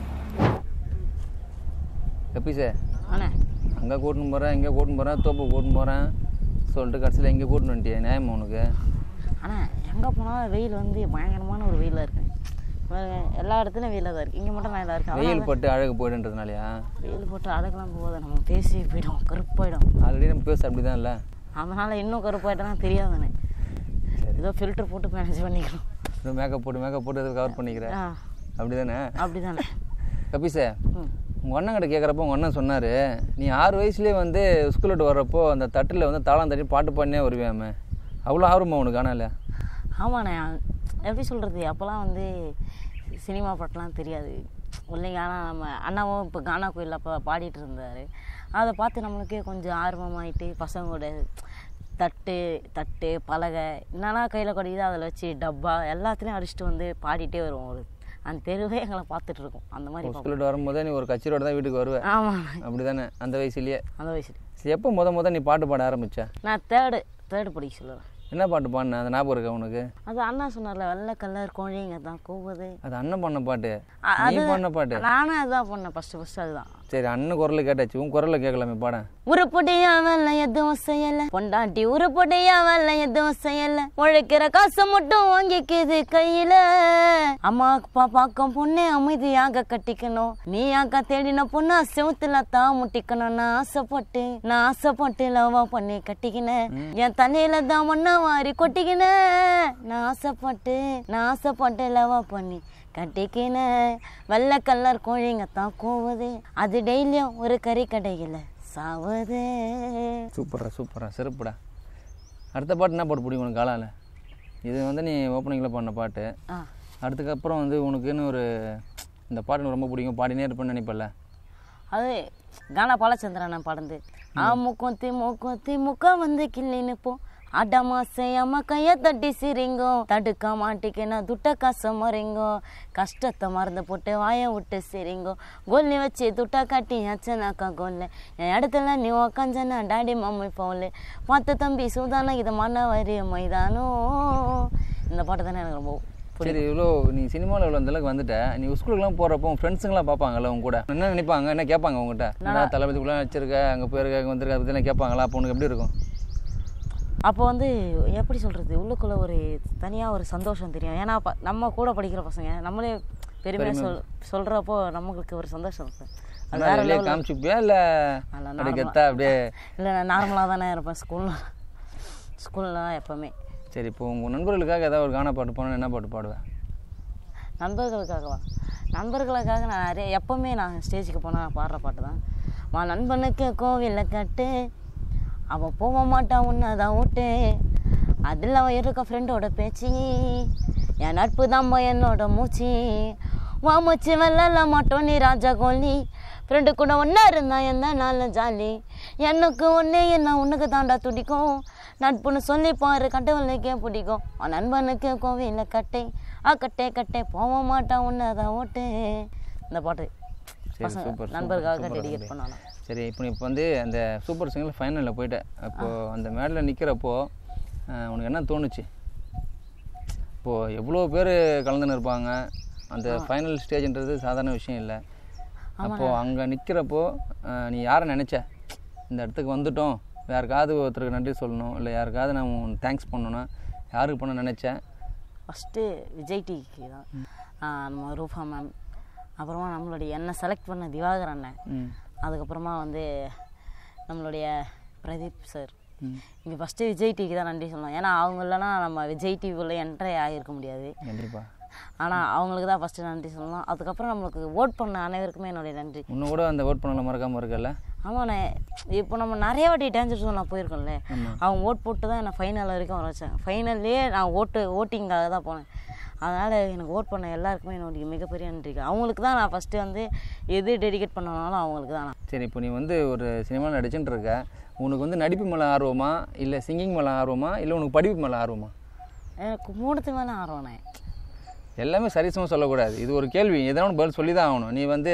Speaker 2: கப்பீஸே
Speaker 6: அண்ணே
Speaker 2: அங்கே கூட்டின்னு போகிறேன் இங்கே கூட்டின்னு போகிறேன் தோப்பு கூட்டின்னு போகிறேன் சொல்லிட்டு கடைசியில் இங்கே கூட்டின்னு வந்துட்டியே நியாயமா உனக்கு
Speaker 6: அண்ணா எங்கே போனாலும் வெயில் வந்து பயங்கரமான ஒரு வெயிலாக இருக்கு பாருங்க, எல்லா இடத்துலையும் வெயிலாக தான் இருக்குது இங்கே மட்டும் நான் இதாக இருக்கேன்
Speaker 2: வெயில் பட்டு அழகு போயிடுன்றதுனாலயா
Speaker 6: வெயில் போட்டு அழகெல்லாம் போகாது நம்ம பேசி போயிடும் கருப்பாயிடும்
Speaker 2: ஆல்ரெடி நம்ம பேச அப்படி தான் இல்லை
Speaker 6: அதனால் இன்னும் கருப்பாயிட்டனா தெரியாதுண்ணே ஏதோ ஃபில்டர் போட்டு மேனேஜ் பண்ணிக்கணும்
Speaker 2: மேக்கப் போட்டு மேக்கப் போட்டு எதுவும் கவர் பண்ணிக்கிறேன்
Speaker 6: ஆ
Speaker 2: அப்படி தானே
Speaker 6: அப்படி தானே
Speaker 2: கப்பீஸே
Speaker 6: ம்
Speaker 2: உங்கள் அண்ணன் கிட்ட கேட்குறப்போ உங்கள் அண்ணன் சொன்னார் நீ ஆறு வயசுலேயே வந்து ஸ்கூல் விட்டு வர்றப்போ அந்த தட்டில் வந்து தாளம் தட்டி பாட்டு பாடினே வருவியாமே அவ்வளோ ஆர்வமா உனக்கு ஆனால் இல்லையா
Speaker 6: ஆமாண்ணே எப்படி சொல்கிறது அப்போல்லாம் வந்து சினிமா பாட்டெலாம் தெரியாது இல்லைங்க ஆனால் நம்ம அண்ணாவும் இப்போ கானா கோயிலில் அப்போ பாடிட்டு இருந்தார் அதை பார்த்து நம்மளுக்கே கொஞ்சம் ஆர்வமாயிட்டு பசங்களோட தட்டு தட்டு பலகை என்னென்னா கையில் கிடைக்குதோ அதில் வச்சு டப்பா எல்லாத்துலேயும் அடிச்சுட்டு வந்து பாடிட்டே வருவோம் ஒரு அந்த தெருவே எங்களை பார்த்துட்டு இருக்கோம் அந்த மாதிரி
Speaker 2: ஸ்கூல் விட்டு வரும்போதே நீ ஒரு கச்சேரியோட தான் வீட்டுக்கு வருவ
Speaker 6: ஆமாம்
Speaker 2: அப்படி தானே அந்த வயசுலயே
Speaker 6: அந்த வயசுல
Speaker 2: சரி எப்போ முத முத நீ பாட்டு பாட ஆரம்பிச்ச
Speaker 6: நான் தேர்டு தேர்டு படிக்க சொல்லுவேன்
Speaker 2: என்ன பாட்டு பாடின அந்த ஞாபகம் இருக்கா உனக்கு
Speaker 6: அது அண்ணா சொன்னார்ல வெள்ளை கலர் கோழிங்க தான் கூவுது
Speaker 2: அது அண்ணன் பண்ண பாட்டு
Speaker 6: அ-
Speaker 2: நீ
Speaker 6: அது-
Speaker 2: பண்ண பாட்டு
Speaker 6: நானும் அதுதான் பண்ணேன் ஃபஸ்ட்டு ஃபஸ்ட்டு அதுதான்
Speaker 2: சரி அண்ணன் குரல் கேட்டாச்சு உன் குரல்ல கேட்கலாமே பாட
Speaker 6: உருப்படியா வரல எதுவும் செய்யல பொண்டாட்டி உருப்படியா வரல எதுவும் செய்யல உழைக்கிற காசு மட்டும் வாங்கிக்குது கையில அம்மா அப்பா பார்க்கும் பொண்ணு அமைதியாக கட்டிக்கணும் நீ அக்கா தேடின பொண்ணா செவுத்துல தான் முட்டிக்கணும் நான் ஆசைப்பட்டு நான் ஆசைப்பட்டு லவா பண்ணி கட்டிக்கினேன் என் தலையில தான் மண்ணா வாரி கொட்டிக்கினேன் நான் ஆசைப்பட்டு நான் ஆசைப்பட்டு லவா பண்ணி கட்டிக்கின வெள்ளை கலர் கோழிங்க தான் கூவுது அது டெய்லியும் ஒரு கறி கடையில் சாவுது
Speaker 2: சூப்பரா சூப்பரா சிறப்புடா அடுத்த பாட்டு என்ன பாட்டு பிடிக்கும் உனக்கு காலால இது வந்து நீ ஓப்பனிங்கில் பண்ண பாட்டு
Speaker 6: ஆ
Speaker 2: அடுத்துக்கப்புறம் வந்து உனக்குன்னு ஒரு இந்த பாட்டு எனக்கு ரொம்ப பிடிக்கும் பாடினே இருப்பேன்னு நினைப்பல
Speaker 6: அது கானா பாலச்சந்திரன் பாடுந்து ஆ முக்கம் தி முக்கம் தி முக்கம் வந்து கிள்ளின்னு போ அடமா செய்யாம கைய தட்டி சிரிங்கோ தடுக்க மாட்டிக்கினா துட்ட காசு மறைங்கோ கஷ்டத்தை மறந்து போட்டு வாய விட்டு சிரிங்கோ கொல்லி வச்சு துட்ட கட்டி அச்சனாக்கா கொல்ல என் இடத்துல நீ உக்காஞ்சனா டாடி மம்மி போல பார்த்த தம்பி சூதானா இது மண்ண வரி மைதானோ இந்த பாட்டு தானே எனக்கு ரொம்ப
Speaker 2: சரி இவ்வளோ நீ சினிமாவில் இவ்வளோ அந்த அளவுக்கு வந்துட்ட நீ ஸ்கூலுக்குலாம் போகிறப்போ உன் ஃப்ரெண்ட்ஸுங்களாம் பார்ப்பாங்கல்ல உங்க கூட என்ன நினைப்பாங்க என்ன கேட்பாங்க உங்ககிட்ட என்ன தளபதிக்குள்ளே வச்சிருக்க அங்கே போயிருக்க அங்கே வந்திருக்க அதை பற்றிலாம் கேட்பாங்களா அப்போ உனக்கு எப்படி இருக்கும்
Speaker 6: அப்போ வந்து எப்படி சொல்கிறது உள்ளுக்குள்ளே ஒரு தனியாக ஒரு சந்தோஷம் தெரியும் ஏன்னா அப்ப நம்ம கூட படிக்கிற பசங்க நம்மளே பெருமையாக சொல் சொல்கிறப்போ நம்மளுக்கு ஒரு சந்தோஷம் இருக்கும் அது
Speaker 2: ஆனால்
Speaker 6: வேற
Speaker 2: வெளியே
Speaker 6: level.
Speaker 2: காமிச்சுப்பியா இல்லை
Speaker 6: அல்ல,
Speaker 2: அப்படி
Speaker 6: normal-ஆ.
Speaker 2: கெத்தா அப்படியே
Speaker 6: இல்லை நான் நார்மலாக தானே இருப்பேன் ஸ்கூலில் ஸ்கூலில் எப்போவுமே
Speaker 2: சரி இப்போ உங்கள் நண்பர்களுக்காக ஏதாவது ஒரு கானா பாட்டு போனால் என்ன பாட்டு பாடுவேன்
Speaker 6: நண்பர்களுக்காகவா நண்பர்களுக்காக நான் நிறைய எப்போவுமே நான் ஸ்டேஜுக்கு போனால் பாடுற பாட்டு தான் மா நண்பனுக்கு கோவிலில் கட்டு அவன் போக மாட்டான் உன்னதான் விட்டு அதில் அவன் இருக்க ஃப்ரெண்டோட பேச்சு என் நட்பு தான் என்னோட மூச்சு வாமச்சு வெள்ளல மாட்டோம் நீ ராஜா கோலி ஃப்ரெண்டு கூட ஒன்றா இருந்தா எந்த நாள் ஜாலி எனக்கு ஒன்றே என்ன உனக்கு தாண்டா துடிக்கும் நட்புன்னு சொல்லி பாரு கட்டவனுக்கே பிடிக்கும் அவன் நண்பனுக்கு கோவிலில் கட்டை ஆ கட்டே கட்டே போக மாட்டான் உன்னதான் ஓட்டு இந்த பாட்டு
Speaker 2: சரி
Speaker 6: பசங்க
Speaker 2: சூப்பர்
Speaker 6: நண்பருக்காக டெடிகேட் பண்ணாலும்
Speaker 2: சரி இப்போ நீ இப்போ வந்து அந்த சூப்பர் சிங்கர் ஃபைனலில் போயிட்ட அப்போது அந்த மேடையில் நிற்கிறப்போ உனக்கு என்ன தோணுச்சு இப்போது எவ்வளோ பேர் கலந்துன்னு இருப்பாங்க அந்த ஃபைனல் ஸ்டேஜ்ன்றது சாதாரண விஷயம் இல்லை அப்போது அங்கே நிற்கிறப்போ நீ யாரை நினச்ச இந்த இடத்துக்கு வந்துட்டோம் யாருக்காவது ஒருத்தருக்கு நன்றி சொல்லணும் இல்லை யாருக்காவது நான் தேங்க்ஸ் பண்ணணும்னா யாருக்கு பண்ண நினச்சேன்
Speaker 6: ஃபஸ்ட்டு விஜய் டிவிக்கு தான் ஆ, நம்ம ரூஃபா மேம் அப்புறமா நம்மளுடைய என்னை செலக்ட் பண்ண திவாகர் அண்ணன்
Speaker 2: ம்
Speaker 6: அதுக்கப்புறமா வந்து நம்மளுடைய பிரதீப் சார்
Speaker 2: ம்
Speaker 6: இங்கே ஃபஸ்ட்டு விஜய் டிவிக்கு தான் நன்றி சொல்லணும் ஏன்னா அவங்க இல்லைன்னா நம்ம விஜய் டிவிக்குள்ளே என்ட்ரே ஆகியிருக்க முடியாது
Speaker 2: கண்டிப்பாக
Speaker 6: ஆனால் அவங்களுக்கு தான் ஃபஸ்ட்டு நன்றி சொல்லணும் அதுக்கப்புறம் நம்மளுக்கு ஓட் பண்ண அனைவருக்குமே என்னுடைய நன்றி
Speaker 2: இன்னும் கூட அந்த ஓட் பண்ணல மறக்காமல் இருக்கல
Speaker 6: ஆமாண்ணே இப்போ நம்ம நிறைய வாட்டி டேஞ்சர் ஜோன் நான் போயிருக்கோம்ல அவங்க ஓட் போட்டு தான் என்னை ஃபைனல் வரைக்கும் வர வச்சாங்க ஃபைனல்லே நான் ஓட்டு ஓட்டிங்காக தான் போனேன் அதனால் எனக்கு ஓட் பண்ண எல்லாருக்குமே என்னுடைய மிகப்பெரிய நன்றி அவங்களுக்கு தான் நான் ஃபஸ்ட்டு வந்து எது டெடிகேட் பண்ணனாலும் அவங்களுக்கு தான் நான்
Speaker 2: சரி இப்போ நீ வந்து ஒரு சினிமாவில் நடிச்சுட்டு இருக்க உனக்கு வந்து நடிப்பு மேலே ஆர்வமா இல்லை சிங்கிங் மேலே ஆர்வமா இல்லை உனக்கு படிப்பு மேலே ஆர்வமா
Speaker 6: எனக்கு மூணுத்து மேலே ஆர்வம்ண்ணே
Speaker 2: எல்லாமே சரிசமாக சொல்லக்கூடாது இது ஒரு கேள்வி எதனா ஒன்று பதில் சொல்லி தான் ஆகணும் நீ வந்து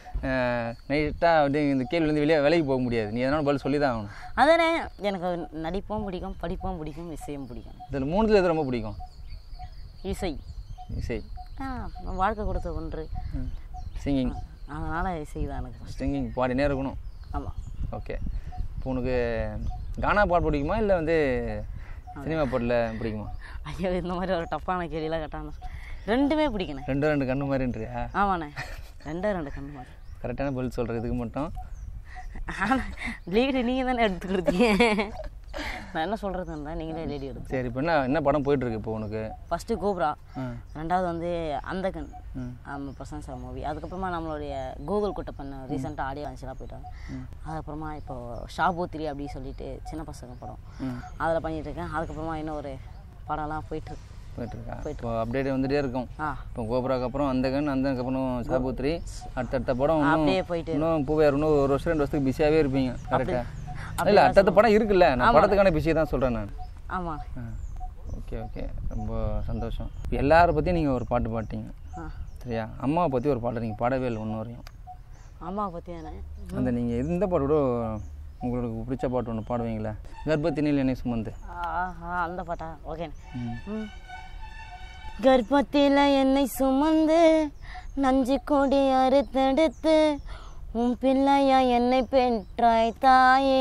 Speaker 2: நைட்டாக வந்து இந்த கேள்விலேருந்து வெளியே வேலைக்கு போக முடியாது நீ எதனா ஒண்ணு பதில் சொல்லி தான் ஆகணும்
Speaker 6: அதானே எனக்கு நடிப்பும் பிடிக்கும் படிப்பும் பிடிக்கும் இசையும் பிடிக்கும்
Speaker 2: இதில் மூணுத்தில் எது ரொம்ப பிடிக்கும்
Speaker 6: இசை
Speaker 2: இசை
Speaker 6: ஆ, வாழ்க்கை கொடுத்த ஒன்று
Speaker 2: சிங்கிங்
Speaker 6: அதனால் இசை தான் எனக்கு first.
Speaker 2: சிங்கிங் பாடினே இருக்கணும்
Speaker 6: ஆமாம்
Speaker 2: ஓகே இப்போ உனக்கு கானா பாட்டு பிடிக்குமா இல்லை வந்து சினிமா பாட்டில் பிடிக்குமா
Speaker 6: ஐயோ இந்த மாதிரி ஒரு டப்பான கேள்வியெலாம் கேட்டாங்க ரெண்டுமே பிடிக்கணே
Speaker 2: ரெண்டு ரெண்டு கண்ணு மாதிரின்றியா
Speaker 6: ஆமாண்ணே ரெண்டே ரெண்டு கண்ணு மாதிரி
Speaker 2: கரெக்டான பதில் சொல்கிற இதுக்கு மட்டும்
Speaker 6: ஆனால் லீடு நீங்கள் தானே எடுத்து கொடுத்தீங்க நான் என்ன சொல்கிறதுன்னா நீங்களே லீடு எடுத்து
Speaker 2: சரி இப்போ என்ன என்ன படம் போயிட்டுருக்கு இப்போ உனக்கு
Speaker 6: ஃபஸ்ட்டு கோப்ரா
Speaker 2: ஆ
Speaker 6: ரெண்டாவது வந்து அந்தகன் ஆமாம் பிரசாந்த் சார் மூவி அதுக்கப்புறமா நம்மளுடைய கூகுள் குட்டை பண்ண ரீசெண்டாக ஆடியோ லான்ச்செலாம் போயிட்டாங்க அதுக்கப்புறமா இப்போ ஷாபூத்திரி அப்படின்னு சொல்லிட்டு சின்ன பசங்க படம் அதில் பண்ணிட்டு இருக்கேன் அதுக்கப்புறமா இன்னொரு படம்லாம் போயிட்டுருக்கு
Speaker 2: போயிட்டுருக்கா இப்போ அப்டேட் வந்துட்டே இருக்கும்
Speaker 6: ஆ
Speaker 2: இப்போ கோபுராக்கு அப்புறம் அந்த கன் அந்த அப்புறம் சாபுத்திரி அடுத்தடுத்த படம் இன்னும்
Speaker 6: அப்படியே போயிட்டு
Speaker 2: இன்னும் பூவையார் இன்னும் ஒரு வருஷம் ரெண்டு வருஷத்துக்கு பிஸியாகவே இருப்பீங்க கரெக்டாக இல்லை அடுத்தடுத்த படம் இருக்குல்ல நான் படத்துக்கான பிஸியை தான் சொல்கிறேன் நான்
Speaker 6: ஆமாம்
Speaker 2: ஓகே ஓகே ரொம்ப சந்தோஷம் இப்போ எல்லாரை பற்றியும் நீங்கள் ஒரு பாட்டு பாட்டீங்க
Speaker 6: ஆ
Speaker 2: சரியா அம்மாவை பற்றி ஒரு பாட்டு நீங்கள் பாடவே இல்லை ஒன்று வரையும்
Speaker 6: அம்மாவை பற்றி தானே
Speaker 2: அந்த நீங்கள் எந்த பாட்டு கூட உங்களுக்கு பிடிச்ச பாட்டு ஒன்று பாடுவீங்களே கர்ப்பத்தினில் என்னை சுமந்து
Speaker 6: ஆஹா அந்த பாட்டா ஓகே கர்ப்பத்தில் என்னை சுமந்து நஞ்சு கொடி அறுத்தெடுத்து உன் பிள்ளையா என்னை பெற்றாய் தாயே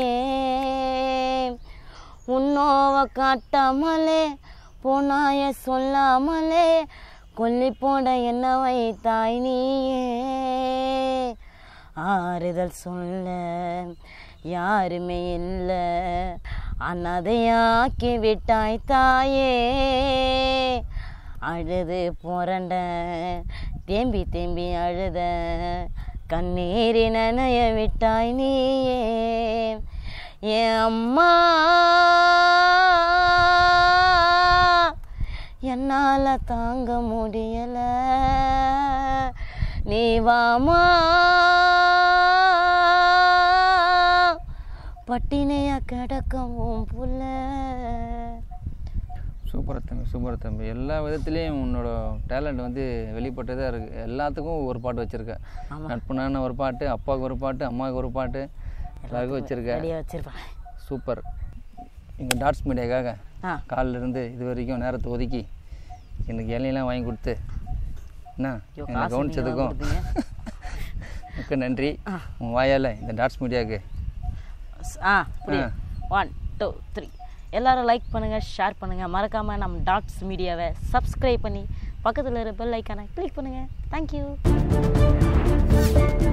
Speaker 6: உன்னோவ காட்டாமலே போனாய சொல்லாமலே கொல்லி போட என்ன வைத்தாய் நீயே ஆறுதல் சொல்ல யாருமே இல்லை அனாதையாக்கி விட்டாய் தாயே அழுது புரண்ட தேம்பி தேம்பி அழுத கண்ணீரி நனைய விட்டாய் நீயே என் அம்மா என்னால் தாங்க முடியல நீ வாமா பட்டினையா கிடக்கவும் புள்ள
Speaker 2: சூப்பர் தம்பி சூப்பர் தம்பி எல்லா விதத்துலேயும் உன்னோட டேலண்ட் வந்து வெளிப்பட்டதாக இருக்குது எல்லாத்துக்கும் ஒரு பாட்டு வச்சுருக்க நட்புனான ஒரு பாட்டு அப்பாவுக்கு ஒரு பாட்டு அம்மாவுக்கு ஒரு பாட்டு எல்லாருக்கும் வச்சுருக்க
Speaker 6: ரெடியாக வச்சிருப்பேன்
Speaker 2: சூப்பர் எங்கள் டாட்ஸ் மீடியாக்காக
Speaker 6: ஆ
Speaker 2: காலில் இருந்து இது வரைக்கும் நேரத்தை ஒதுக்கி எனக்கு இலையெல்லாம் வாங்கி கொடுத்து என்ன
Speaker 6: ஐயோ,
Speaker 2: என்னை
Speaker 6: காசு
Speaker 2: கவனிச்சதுக்கும்
Speaker 6: நீங்க தான் கொடுத்தீங்க.
Speaker 2: மிக்க நன்றி உன் வாயால் இந்த டாட்ஸ் மீடியாவுக்கு
Speaker 6: ஸ்- ஆ புரியுது ஒன் டூ த்ரீ எல்லாரும் லைக் பண்ணுங்கள் ஷேர் பண்ணுங்கள் மறக்காமல் நம்ம டாட்ஸ் மீடியாவை சப்ஸ்கிரைப் பண்ணி பக்கத்தில் இருக்க பெல் ஐக்கானை கிளிக் பண்ணுங்கள் தேங்க்யூ